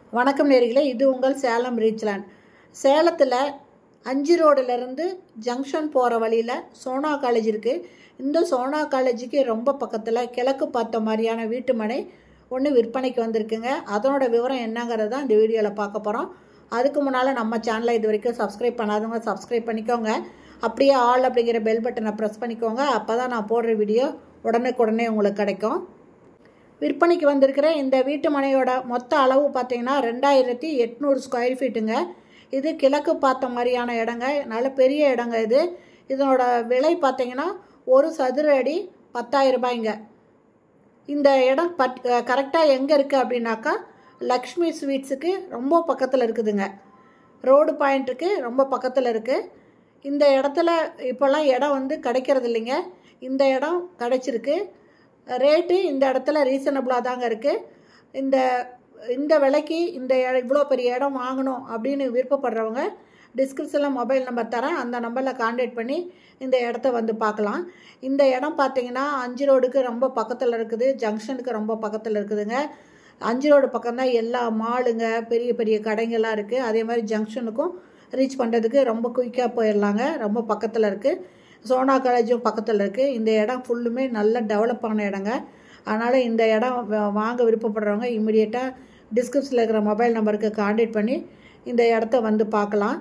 வணக்கம் நேர்களே இது உங்கள் சேலம் ரீச்லேண்ட் சேலத்தில் அஞ்சு ரோடுலேருந்து ஜங்ஷன் போகிற வழியில் சோனா காலேஜ் இருக்குது இந்த சோனா காலேஜுக்கு ரொம்ப பக்கத்தில் கிழக்கு பார்த்த மாதிரியான வீட்டு மனை ஒன்று விற்பனைக்கு வந்திருக்குங்க அதனோட விவரம் என்னங்கிறது தான் இந்த வீடியோவில் பார்க்க போகிறோம் அதுக்கு முன்னால் நம்ம சேனலை இது வரைக்கும் சப்ஸ்கிரைப் பண்ணாதவங்க சப்ஸ்கிரைப் பண்ணிக்கோங்க அப்படியே ஆல் அப்படிங்கிற பெல் பட்டனை ப்ரெஸ் பண்ணிக்கோங்க அப்போ தான் நான் போடுற வீடியோ உடனுக்குடனே உங்களுக்கு கிடைக்கும் விற்பனைக்கு வந்திருக்கிற இந்த வீட்டு மனையோட மொத்த அளவு பார்த்தீங்கன்னா ரெண்டாயிரத்தி எட்நூறு ஸ்கொயர் ஃபீட்டுங்க இது கிழக்கு பார்த்த மாதிரியான இடங்க நல்ல பெரிய இடங்க இது இதனோட விலை பார்த்தீங்கன்னா ஒரு சதுர அடி பத்தாயிரம் ரூபாய்ங்க இந்த இடம் பட் கரெக்டாக எங்கே இருக்குது அப்படின்னாக்கா லக்ஷ்மி ஸ்வீட்ஸுக்கு ரொம்ப பக்கத்தில் இருக்குதுங்க ரோடு பாயிண்ட்டுக்கு ரொம்ப பக்கத்தில் இருக்குது இந்த இடத்துல இப்போல்லாம் இடம் வந்து கிடைக்கிறது இல்லைங்க இந்த இடம் கிடைச்சிருக்கு ரேட்டு இந்த இடத்துல ரீசனபிளாக தாங்க இருக்குது இந்த இந்த விலைக்கு இந்த இவ்வளோ பெரிய இடம் வாங்கணும் அப்படின்னு விருப்பப்படுறவங்க டிஸ்கிரிப்ஷனில் மொபைல் நம்பர் தரேன் அந்த நம்பரில் காண்டாக்ட் பண்ணி இந்த இடத்த வந்து பார்க்கலாம் இந்த இடம் பார்த்தீங்கன்னா அஞ்சு ரோடுக்கு ரொம்ப பக்கத்தில் இருக்குது ஜங்ஷனுக்கு ரொம்ப பக்கத்தில் இருக்குதுங்க அஞ்சு ரோடு பக்கம் தான் எல்லா மாலுங்க பெரிய பெரிய கடைங்கள்லாம் இருக்குது அதே மாதிரி ஜங்ஷனுக்கும் ரீச் பண்ணுறதுக்கு ரொம்ப குயிக்காக போயிடலாங்க ரொம்ப பக்கத்தில் இருக்குது சோனா காலேஜும் பக்கத்தில் இருக்குது இந்த இடம் ஃபுல்லுமே நல்ல டெவலப் ஆன இடங்க அதனால் இந்த இடம் வாங்க விருப்பப்படுறவங்க இம்மிடியேட்டாக டிஸ்கிரிப்ஷனில் இருக்கிற மொபைல் நம்பருக்கு காண்டாக்ட் பண்ணி இந்த இடத்த வந்து பார்க்கலாம்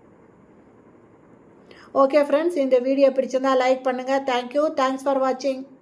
ஓகே ஃப்ரெண்ட்ஸ் இந்த வீடியோ பிடிச்சிருந்தா லைக் பண்ணுங்கள் தேங்க்யூ தேங்க்ஸ் ஃபார் வாட்சிங்